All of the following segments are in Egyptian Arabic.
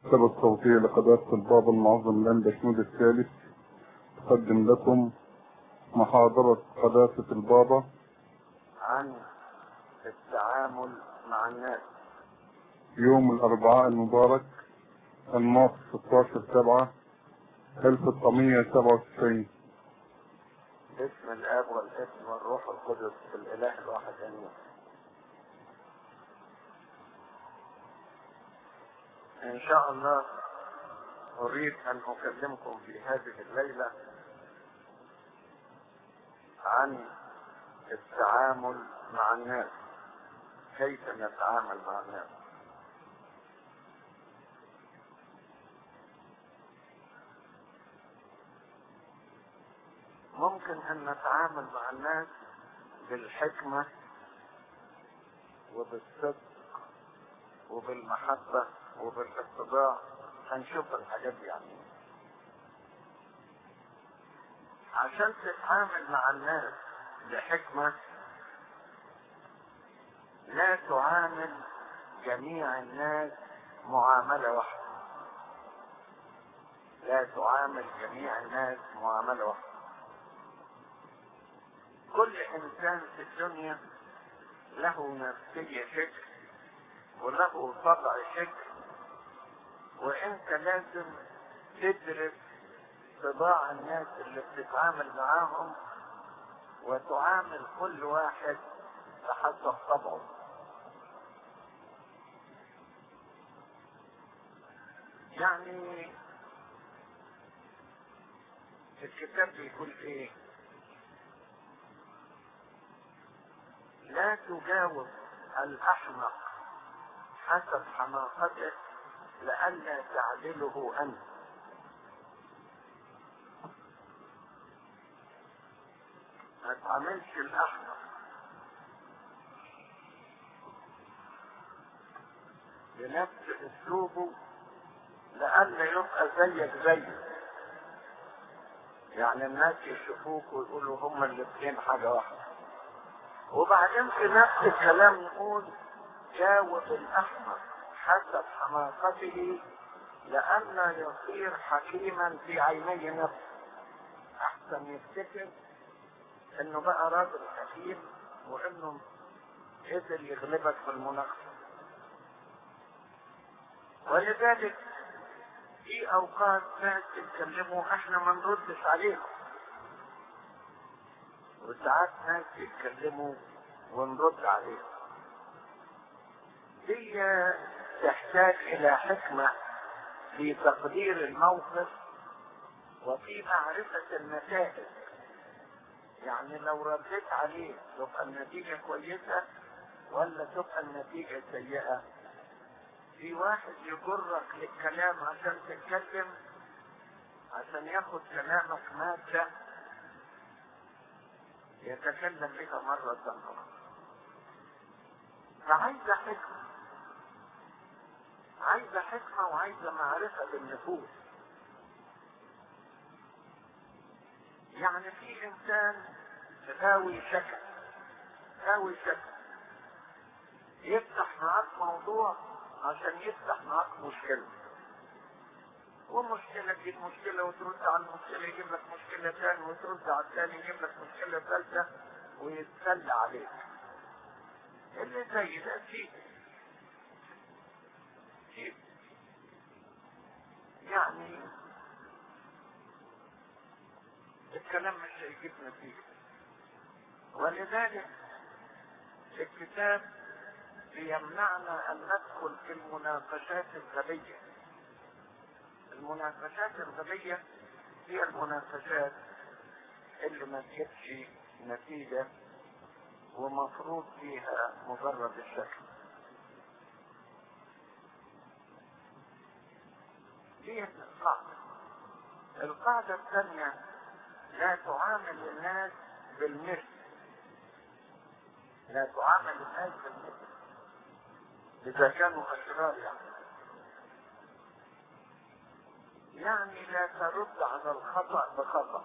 المكتبة الصوتية لقداسة البابا المعظم لندا شنود الثالث تقدم لكم محاضرة قداسة البابا عن التعامل مع الناس يوم الأربعاء المبارك الناصر 16 7 1997 باسم الاب والابن والروح القدس الاله الواحد امين ان شاء الله اريد ان اكلمكم في هذه الليله عن التعامل مع الناس كيف نتعامل مع الناس ممكن ان نتعامل مع الناس بالحكمة وبالصدق وبالمحبة وبالاتباع هنشوف الحاجات دي يعني عشان تتعامل مع الناس بحكمة لا تعامل جميع الناس معاملة واحدة لا تعامل جميع الناس معاملة واحدة كل انسان في الدنيا له نفسية شكل وله طبع شكل وانت لازم تدرس طباع الناس اللي بتتعامل معاهم وتعامل كل واحد بحسب طبعه يعني الكتاب بيقول ايه لا تجاوب الأحمق حسب حماقته لئلا تعدله أنت ما تعملش الأحمق بنفس أسلوبه لئلا يبقى زيك زيه يعني الناس يشوفوك ويقولوا هما الاثنين حاجة واحدة وبعدين في نفس الكلام نقول جاوب الأحمق حسب حماقته لئلا يصير حكيما في عيني نفسه أحسن يفتكر إنه بقى راجل حكيم وإنه قدر يغلبك في المناقشة ولذلك في أوقات ناس يتكلموا إحنا ما نردش عليهم وساعات ناس يتكلموا ونرد عليهم دي تحتاج الى حكمة في تقدير الموقف وفي معرفة النتائج يعني لو رديت عليه تبقى النتيجة كويسة ولا تبقى النتيجة سيئة في واحد يجرك للكلام عشان تتكلم عشان ياخد كلامك مادة يتكلم بها مرة أخرى فعايزة حكمة عايزة حكمة وعايزة معرفة بالنفوس يعني في إنسان غاوي شكل غاوي شكل يفتح معاك موضوع عشان يفتح معاك مشكلة ومشكلة تجيب مشكلة وترد على المشكلة يجيب لك مشكلة ثانية وترد على الثاني يجيب لك مشكلة ثالثة ويتسلى عليك اللي زي ده سيب سيب يعني الكلام مش هيجيب نتيجة ولذلك الكتاب بيمنعنا أن ندخل في المناقشات الغبية المناقشات الغبية هي المناقشات اللي ما تجيبش نتيجة ومفروض فيها مجرد الشكل دي القاعدة القاعدة الثانية لا تعامل الناس بالمثل لا تعامل الناس بالمثل إذا كانوا أشرار يعني يعني لا ترد على الخطأ بخطأ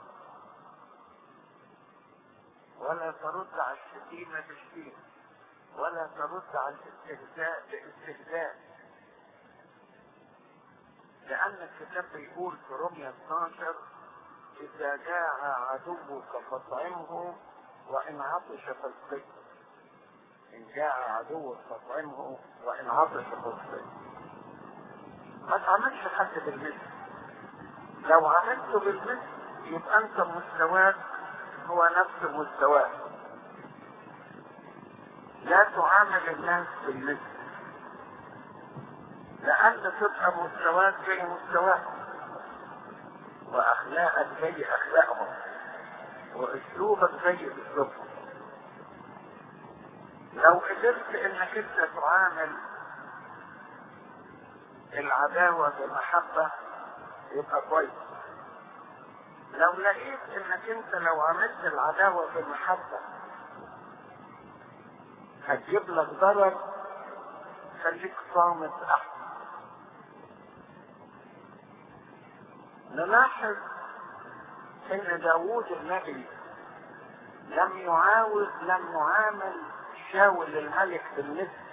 ولا ترد على الشتيمة بشتيمة ولا ترد على الاستهزاء باستهزاء لأن الكتاب بيقول في رمية 12 إذا جاع عدوك فاطعمه وإن عطش فاسقه إن جاع عدوك فاطعمه وإن عطش فاسقه ما تعملش حد بالمثل لو عملته بالمثل يبقى أنت مستواك هو نفس مستواك لا تعامل الناس بالمثل لأن تبقى مستواك زي مستواهم وأخلاقك زي أخلاقهم وأسلوبك زي أسلوبهم لو قدرت إنك أنت تعامل العداوة بمحبة يبقى كويس لو لقيت إنك أنت لو عملت العداوة بمحبة هتجيب لك ضرر خليك صامت أحسن نلاحظ ان داوود النبي لم يعاود لم يعامل شاول الملك بالمثل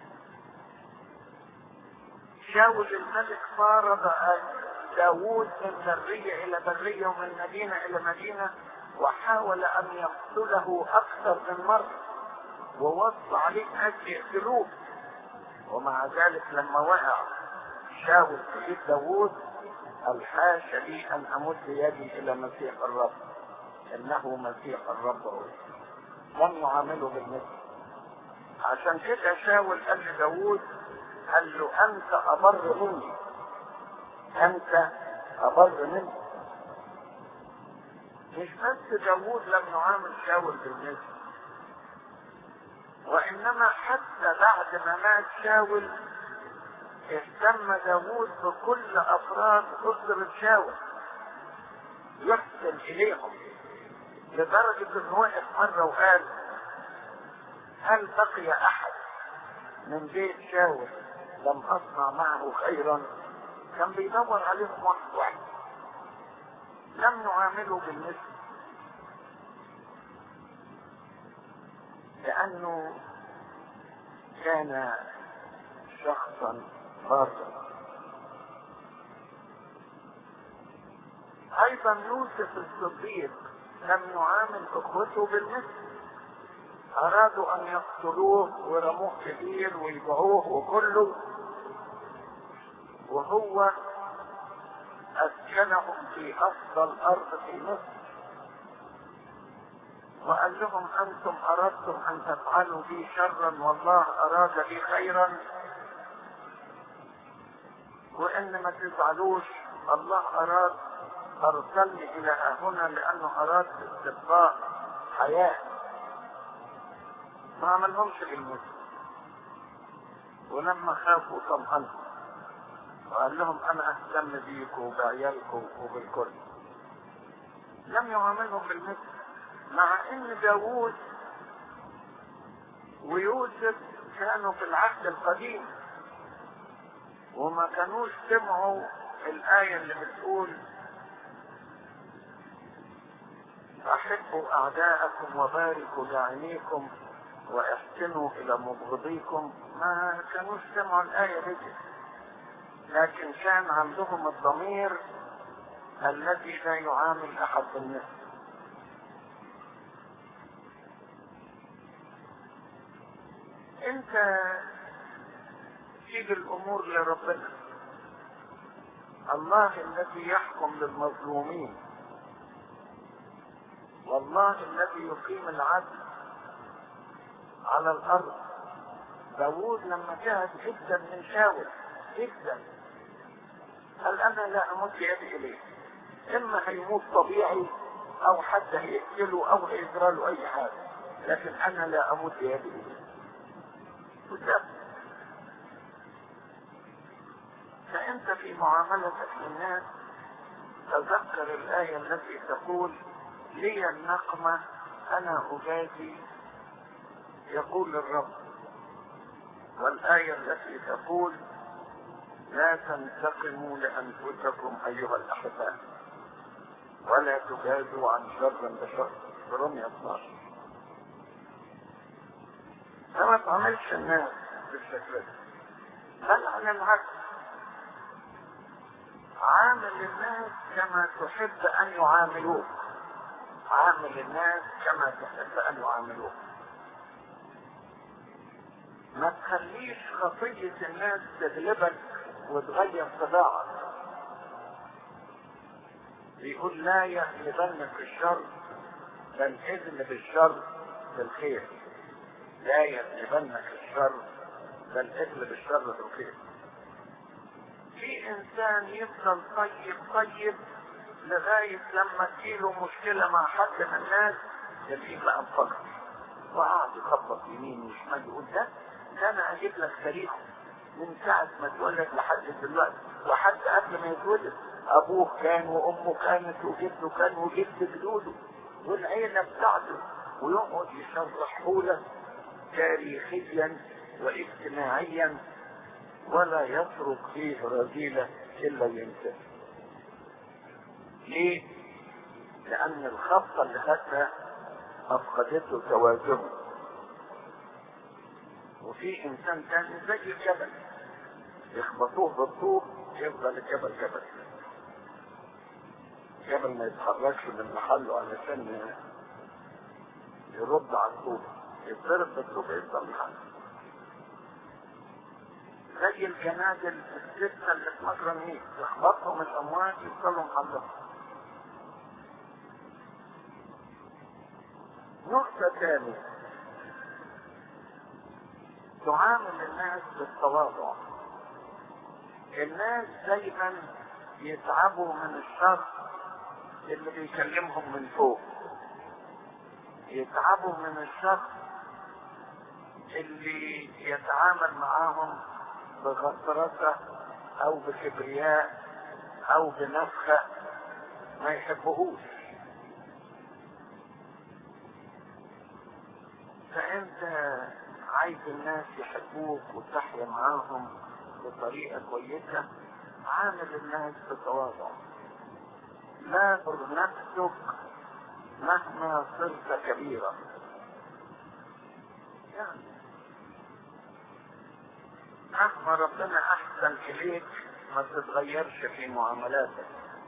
شاول الملك فارض داوود من برية إلى برية ومن مدينة إلى مدينة وحاول أن يقتله أكثر من مرة ووصى عليه ناس يقتلوه ومع ذلك لما وقع شاول في ايد داوود الحاش لي ان امد يدي الى مسيح الرب انه مسيح الرب هو لم يعامله بالمثل عشان كده شاول قال لداوود قال له انت ابر مني انت ابر مني مش بس داوود لم يعامل شاول بالمثل وانما حتى بعد ما مات شاول اهتم داوود بكل افراد اسرة شاول يحسن اليهم لدرجة انه وقف مرة وقال هل بقي احد من بيت شاول لم اصنع معه خيرا كان بيدور عليهم واحد واحد لم نعامله بالمثل لانه كان شخصا بارا ايضا يوسف الصديق لم يعامل اخوته بالمثل ارادوا ان يقتلوه ورموه كبير ويبيعوه وكله وهو اسكنهم في افضل ارض في مصر وقال لهم انتم اردتم ان تفعلوا بي شرا والله اراد بي خيرا وان ما تزعلوش الله اراد ارسلني الى هنا لانه اراد استبقاء حياه ما عملهمش بالمثل ولما خافوا طمأنوا وقال لهم انا اهتم بيكم وبعيالكم وبالكل لم يعاملهم بالمثل مع ان داوود ويوسف كانوا في العهد القديم وما كانوش سمعوا الآية اللي بتقول أحبوا أعداءكم وباركوا لعينيكم واحسنوا إلى مبغضيكم ما كانوش سمعوا الآية دي لكن كان عندهم الضمير الذي لا يعامل أحد بالمثل انت تيجي الامور لربنا الله الذي يحكم للمظلومين والله الذي يقيم العدل على الارض داوود لما جهد جدا من شاول جدا قال انا لا امد يدي اليه اما هيموت طبيعي او حد هيقتله او هيجرى له اي حاجه لكن انا لا امد يدي اليه وده فأنت في معاملتك للناس تذكر الآية التي تقول لي النقمة أنا أجازي يقول الرب والآية التي تقول لا تنتقموا لأنفسكم أيها الأحباء ولا تجازوا عن شر بشر برمية 12 فما تعملش الناس بالشكل ده بل على العكس عامل الناس كما تحب ان يعاملوك عامل الناس كما تحب ان يعاملوك ما تخليش خطية الناس تغلبك وتغير طباعك بيقول لا يغلبنك الشر بل اغلب الشر بالخير لا يغلبنك الشر بل اغلب الشر بالخير في انسان يفضل طيب طيب لغاية لما تجيله مشكلة مع حد من الناس يلاقيه بقى انفجر وقعد يخبط يمين وشمال يقول ده ده انا اجيب لك تاريخه من ساعة ما اتولد لحد دلوقتي وحد قبل ما يتولد ابوه كان وامه كانت وجده كان وجد جدوده والعيلة بتاعته ويقعد يشرحه لك تاريخيا واجتماعيا ولا يترك فيه رذيلة الا ينسى ليه؟ لأن الخبطة اللي خدها أفقدته توازنه وفي إنسان تاني زي الجبل يخبطوه بالطوب يفضل الجبل جبل جبل ما يتحركش من محله علشان يرد على الطوب يتضرب بالطوب يفضل محله زي الجنادل الستة اللي في مجرى النيل يخبطهم الأمواج يفضلوا محلهم نقطة ثانية تعامل الناس بالتواضع الناس دايما يتعبوا من الشر اللي بيكلمهم من فوق يتعبوا من الشر اللي يتعامل معاهم بغطرسة او بكبرياء او بنفخة ما يحبهوش فانت عايز الناس يحبوك وتحيا معاهم بطريقة كويسة عامل الناس بتواضع لا تر نفسك مهما صرت كبيرا يعني مهما ربنا احسن اليك ما تتغيرش في معاملاتك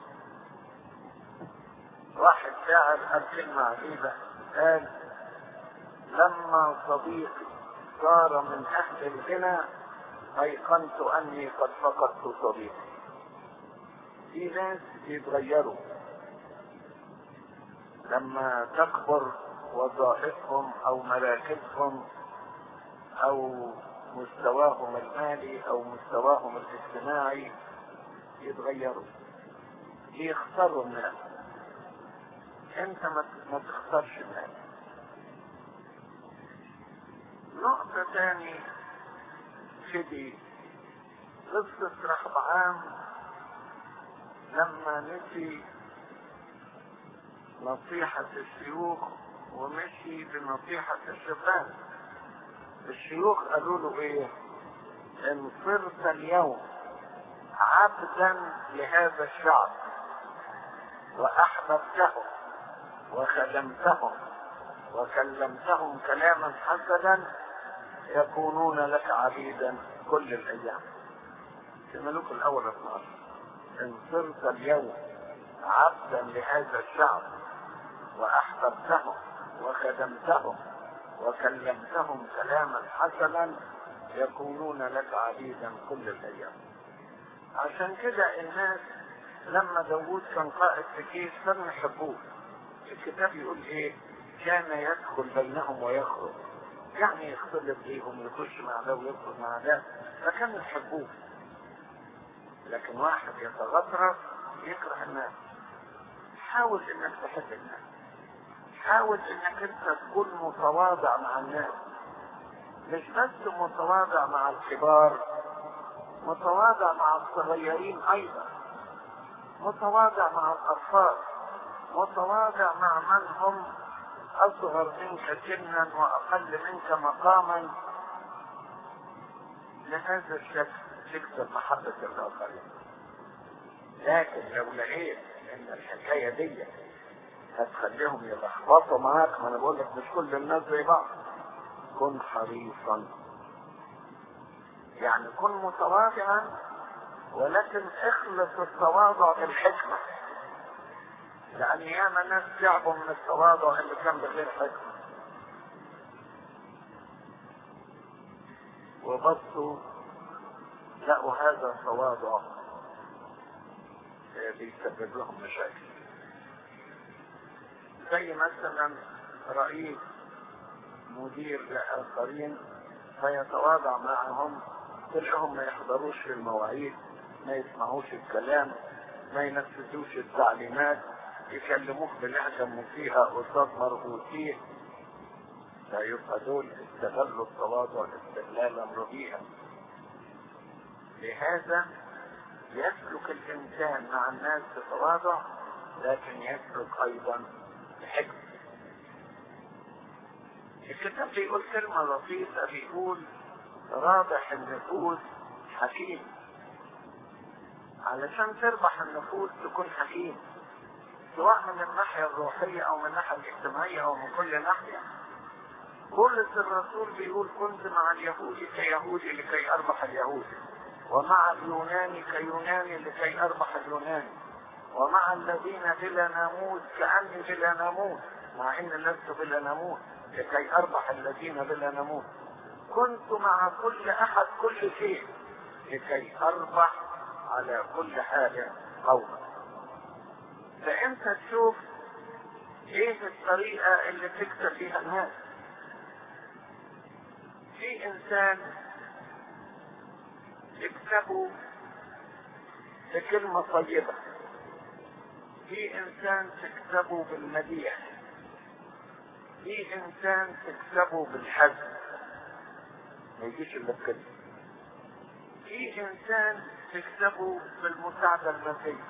واحد شاعر قال كلمة عجيبة قال لما صديقي صار من اهل الغنى ايقنت اني قد فقدت صديقي في ناس يتغيروا لما تكبر وظائفهم او مراكزهم او مستواهم المالي او مستواهم الاجتماعي يتغيروا يختاروا الناس انت ما تختارش الناس نقطة تاني كده قصة رحبعام لما نسي نصيحة الشيوخ ومشي بنصيحة الشباب الشيوخ قالوا له ايه ان صرت اليوم عبدا لهذا الشعب واحببتهم وخدمتهم وكلمتهم كلاما حسنا يكونون لك عبيدا كل الايام في ملوك الاول 12 ان صرت اليوم عبدا لهذا الشعب واحببتهم وخدمتهم وكلمتهم كلاما حسنا يكونون لك عبيدا كل الايام عشان كده الناس لما داوود كان قائد في جيش كانوا يحبوه الكتاب يقول ايه كان يدخل بينهم ويخرج يعني يختلط بيهم يخش مع ده ويخرج مع ده فكانوا يحبوه لكن واحد يتغطرس يكره الناس حاول انك تحب الناس حاول انك انت تكون متواضع مع الناس مش بس متواضع مع الكبار متواضع مع الصغيرين ايضا متواضع مع الاطفال متواضع مع من هم اصغر منك سنا واقل منك مقاما لهذا الشكل تكسب محبة الاخرين لكن لو لقيت ان الحكاية دي هتخليهم يلخبطوا معاك ما انا بقول لك مش كل الناس زي بعض كن حريصا يعني كن متواضعا ولكن اخلص التواضع بالحكمة لأن ياما ناس تعبوا من التواضع اللي كان بغير حكمة وبصوا لقوا هذا التواضع بيسبب لهم مشاكل زي مثلا رئيس مدير لآخرين فيتواضع معهم كلهم ما يحضروش في المواعيد ما يسمعوش الكلام ما ينفذوش التعليمات يكلموك بلهجة مفيهة قصاد مربوطيه فيبقى دول استغلوا التواضع استغلالا رهيبا لهذا يسلك الانسان مع الناس بتواضع لكن يسلك ايضا بحكمه الكتاب بيقول كلمة لطيفة بيقول رابح النفوس حكيم علشان تربح النفوس تكون حكيم سواء من الناحية الروحية أو من الناحية الاجتماعية أو من كل ناحية بولس الرسول بيقول كنت مع اليهود كيهودي لكي أربح اليهود ومع اليوناني كيوناني لكي أربح اليوناني ومع الذين بلا ناموس كأني بلا ناموس مع إن لست بلا ناموس لكي أربح الذين بلا ناموس كنت مع كل أحد كل شيء لكي أربح على كل حاجة قوما فأنت تشوف إيه الطريقة اللي تكسب فيها الناس في إنسان تكسبه بكلمة طيبة في إنسان تكسبه بالمديح في إنسان تكسبه بالحزن ما يجيش إلا بكده في إنسان تكسبه بالمساعدة المادية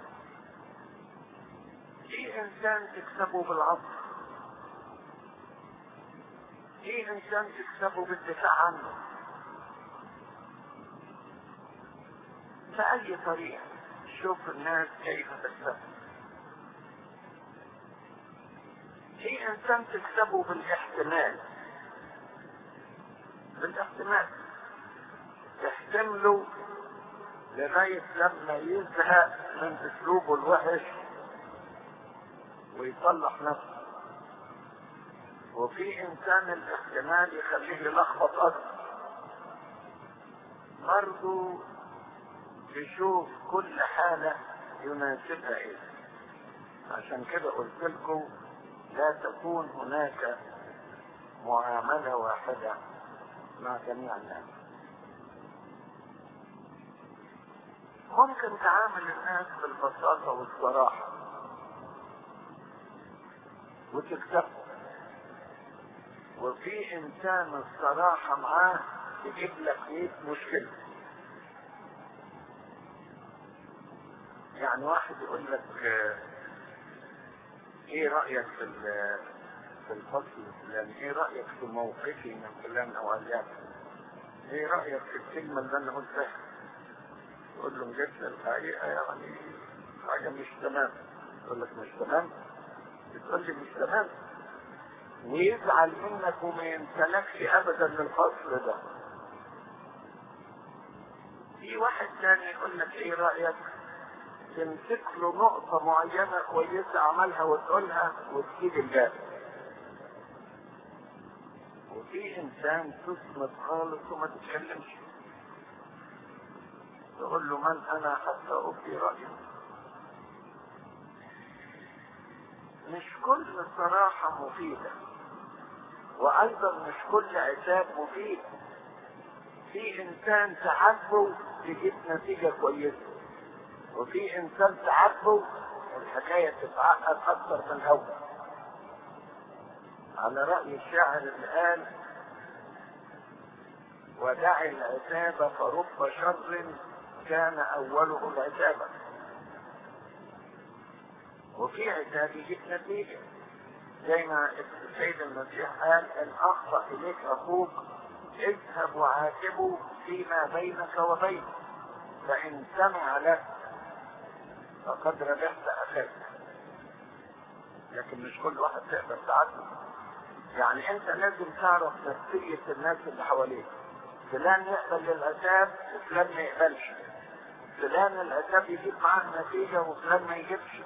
في إنسان تكسبه بالعطف في إنسان تكسبه بالدفاع عنه بأي طريقة شوف الناس كيف تكسبه في إنسان تكسبه بالاحتمال بالاحتمال تحتمله لغاية لما يزهق من اسلوبه الوحش ويصلح نفسه وفي انسان الاحتمال يخليه يلخبط اكتر برضه تشوف كل حالة يناسبها ايه عشان كده قلت لكم لا تكون هناك معاملة واحدة مع جميع الناس ممكن تعامل الناس بالبساطة والصراحة وتكسبه وفي انسان الصراحة معاه يجيب لك 100 مشكلة يعني واحد يقول لك ايه رأيك في في الفصل الفلاني ايه رأيك في موقفي من فلان او علان ايه رأيك في الكلمة اللي انا قلتها يقول له جبت الحقيقة يعني حاجة مش تمام يقول لك مش تمام تقول لي مش تمام ويزعل منك وما يمتلكش ابدا للفصل ده في واحد تاني يقول لك ايه رأيك تمسك له نقطة معينة كويسة عملها وتقولها وتسيب الباقي وفي انسان تصمت خالص وما تتكلمش تقول له من انا حتى ابدي رأيي مش كل صراحة مفيدة وايضا مش كل عتاب مفيد في انسان تعبه تجيب نتيجة كويسة وفي انسان تعبه الحكاية تتعقد اكثر من الاول على رأي الشاعر اللي قال ودع العتاب فرب شر كان اوله العتابة وفي عتاب يجيب نتيجة زي ما السيد المسيح قال ان اخطأ اليك اخوك اذهب وعاتبه فيما بينك وبينه فان سمع لك فقد ربحت اخاك لكن مش كل واحد تقدر تعدي يعني انت لازم تعرف نفسية الناس اللي حواليك فلان يقبل للعتاب وفلان ما يقبلش فلان الادب يجيب معاه نتيجة وفلان ما يجيبش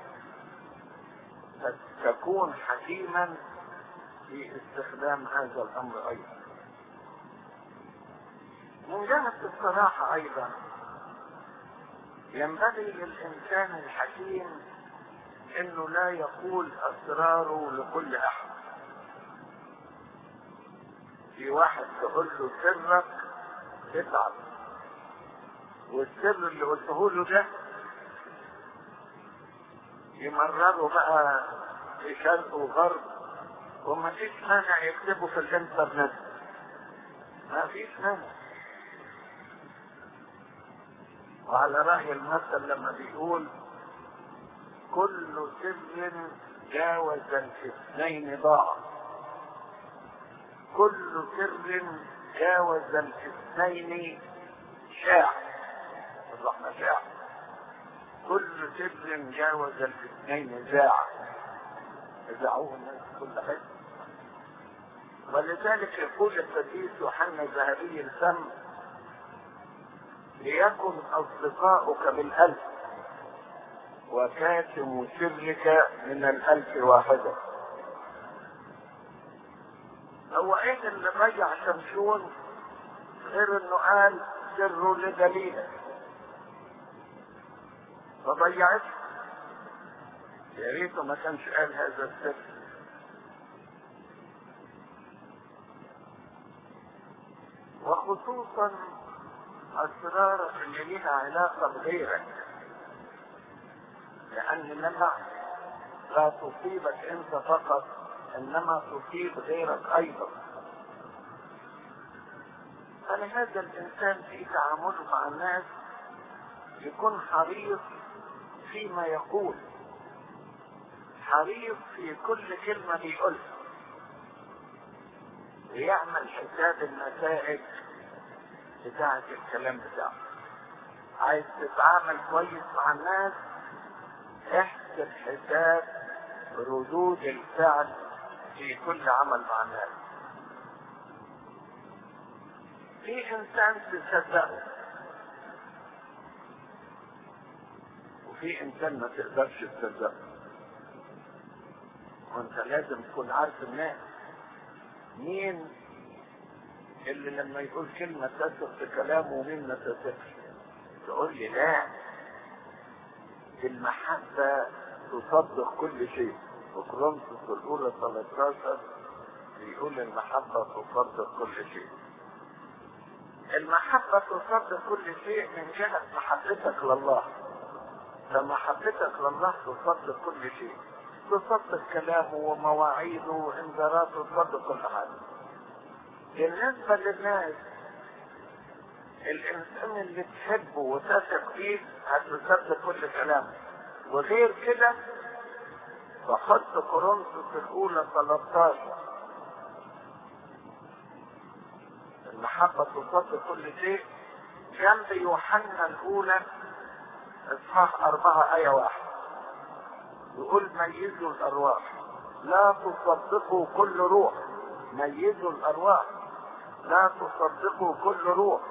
تكون حكيما في استخدام هذا الامر ايضا من جهة الصراحة ايضا ينبغي للانسان الحكيم انه لا يقول اسراره لكل احد في واحد تقول له سرك تتعب والسر اللي قلته له ده يمرره بقى في شرق وغرب وما فيش مانع يكتبه في الانترنت ما فيش مانع وعلى رأي المثل لما بيقول كل سر جاوز الاثنين ضاع كل سر جاوز الاثنين شاع الرحمة شاع كل سر جاوز الاثنين زاع زعوه الناس كل حته ولذلك يقول القديس يوحنا الذهبي الفم ليكن اصدقاؤك بالالف وكاتم سرك من الالف واحده هو ايه اللي ضيع شمشون غير انه قال سر لدليله فضيعته يا ريته ما كانش قال هذا السر وخصوصا اسرارك اللي ليها علاقه بغيرك لان لما لا تصيبك انت فقط انما تصيب غيرك ايضا فلهذا الانسان في تعامله مع الناس يكون حريص فيما يقول حريص في كل كلمة بيقولها ويعمل حساب النتائج بتاعة الكلام بتاعه عايز تتعامل كويس مع الناس احسب حساب ردود الفعل في كل عمل مع الناس في انسان تصدقه وفي انسان ما تقدرش تصدقه وانت لازم تكون عارف الناس مين اللي لما يقول كلمة تثق في كلامه ومين ما تثقش تقول لي لا المحبة تصدق كل شيء وكرونسوس الأولى 13 بيقول المحبة تصدق كل شيء المحبة تصدق كل شيء من جهة محبتك لله فمحبتك لله تصدق كل شيء تصدق كلامه ومواعيده وانذاراته تصدق كل حاجة بالنسبة للناس الانسان اللي تحبه وتثق فيه هتصدق كل كلامه وغير كده فحط كورنثوس الاولى 13 المحبة تصدق كل شيء جنب يوحنا الاولى اصحاح اربعة ايه واحد يقول ميزوا الارواح لا تصدقوا كل روح ميزوا الارواح لا تصدقوا كل روح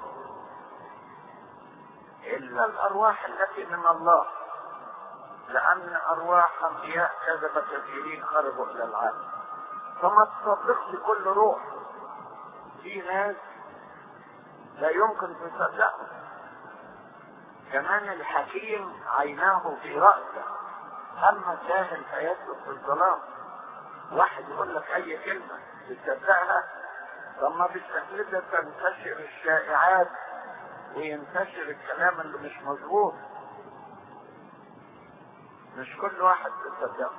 الا الارواح التي من الله لان ارواح انبياء كذب كثيرين خرجوا الى العالم فما تصدقش كل روح في ناس لا يمكن تصدقهم كمان الحكيم عيناه في رأسه أما الجاهل فيسلك في الظلام واحد يقول لك أي كلمة تصدقها طب ما بالشكل ده تنتشر الشائعات وينتشر الكلام اللي مش مظبوط مش كل واحد تصدقه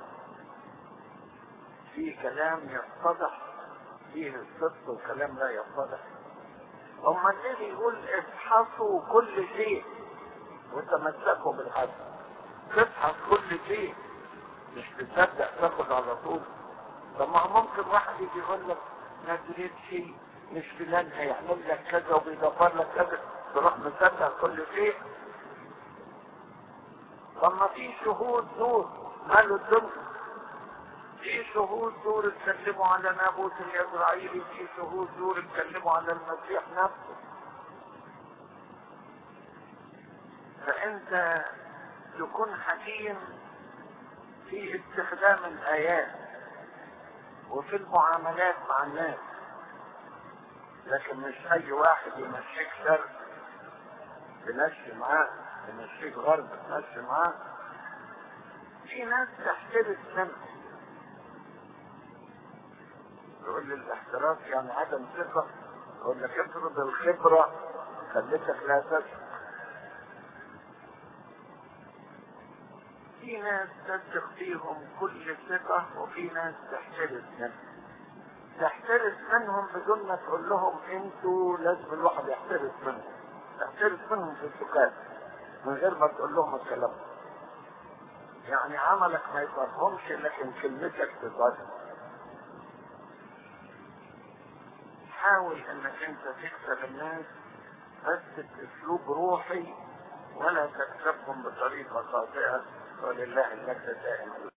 في كلام يتضح فيه الصدق وكلام لا يتضح اما النبي يقول افحصوا كل شيء وتمسكوا بالحق تفحص كل شيء مش تصدق تاخد على طول طب ما ممكن واحد يجي يقول لك ما دريتش مش فلان هيعمل لك كذا وبيدبر لك كذا تروح مصدق كل شيء طب ما في شهود زور ماله الدنيا في شهود زور اتكلموا على نابوت اليزرعيلي في شهود زور اتكلموا على المسيح نفسه انت تكون حكيم في استخدام الايات وفي المعاملات مع الناس لكن مش اي واحد يمشيك شرق تمشي معاه تمشيك غرب تمشي معاه في ناس تحترس منه يقول لي الاحتراس يعني عدم ثقة يقول لك افرض الخبرة خلتك لا تثق في ناس تثق فيهم كل ثقة وفي ناس تحترس منهم تحترس منهم بدون ما تقول لهم انتوا لازم الواحد يحترس منهم تحترس منهم في السكات من غير ما تقول لهم الكلام يعني عملك ما يفرهمش لكن كلمتك تظهر حاول انك انت تكسب الناس بس باسلوب روحي ولا تكسبهم بطريقه خاطئه ولله المجد دائما